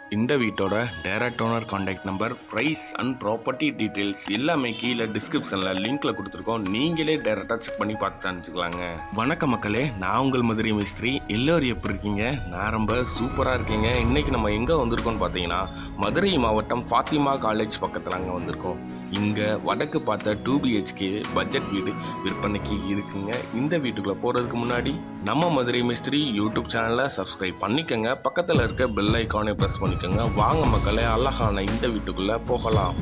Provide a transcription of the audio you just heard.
இந்த வீட்டோட direct owner contact number price and property details எல்லாமே கீழே டிஸ்கிரிப்ஷனில் லிங்க்ல கொடுத்துருக்கோம் நீங்களே டைரெக்டாக செக் பண்ணி பார்த்து தெரிஞ்சுக்கலாங்க வணக்கம் மக்களே நான் உங்கள் மதுரை மிஸ்திரி எல்லோரும் எப்படி இருக்கீங்க நான் ரொம்ப சூப்பராக இருக்கீங்க இன்னைக்கு நம்ம எங்கே வந்திருக்கோம்னு பார்த்தீங்கன்னா மதுரை மாவட்டம் ஃபாத்திமா காலேஜ் பக்கத்தில் அங்கே வந்திருக்கோம் இங்கே வடக்கு பார்த்த டூ பிஹெச்கே பட்ஜெட் வீடு விற்பனைக்கு இருக்குங்க இந்த வீட்டுக்குள்ளே போகிறதுக்கு முன்னாடி நம்ம மதுரை மிஸ்திரி யூடியூப் சேனலை சப்ஸ்கிரைப் பண்ணிக்கோங்க பக்கத்தில் இருக்க பெல் ஐக்கானை ப்ரெஸ் பண்ணிக்கோங்க வாங்க மக்களே அழகான இந்த வீட்டுக்குள்ளே போகலாம்